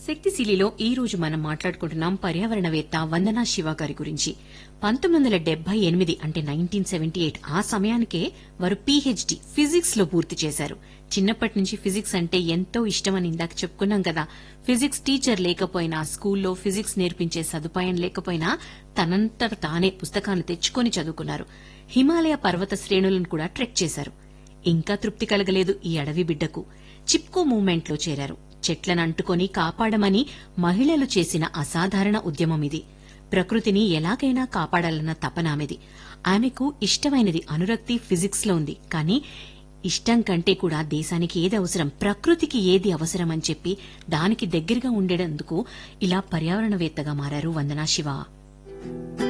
శక్తిశీలిలో ఈ రోజు మనం మాట్లాడుకుంటున్నాం పర్యావరణవేత్త వందనా శివ గారి గురించి పంతొమ్మిది వందల డెబ్బై ఎనిమిది అంటే నైన్టీన్ సెవెంటీ ఎయిట్ ఆ సమయానికే వారు పీహెచ్డీ ఫిజిక్స్ లో పూర్తి చేశారు చిన్నప్పటి నుంచి ఫిజిక్స్ అంటే ఎంతో ఇష్టమని ఇందాక చెప్పుకున్నాం కదా ఫిజిక్స్ టీచర్ లేకపోయినా స్కూల్లో ఫిజిక్స్ నేర్పించే సదుపాయం లేకపోయినా తనంతట తానే పుస్తకాన్ని తెచ్చుకొని చదువుకున్నారు హిమాలయ పర్వత శ్రేణులను కూడా ట్రెక్ చేశారు ఇంకా తృప్తి కలగలేదు ఈ అడవి బిడ్డకు చిప్కో మూవ్మెంట్లో చేరారు చెట్లను అంటుకొని కాపాడమని మహిళలు చేసిన అసాధారణ ఉద్యమం ఇది ప్రకృతిని ఎలాగైనా కాపాడాలన్న తపనామెది ఆమెకు ఇష్టమైనది అనురక్తి ఫిజిక్స్ లో ఉంది కానీ ఇష్టం కంటే కూడా దేశానికి ఏది అవసరం ప్రకృతికి ఏది అవసరం అని చెప్పి దానికి దగ్గరగా ఉండేందుకు ఇలా పర్యావరణవేత్తగా మారారు వందనా శివ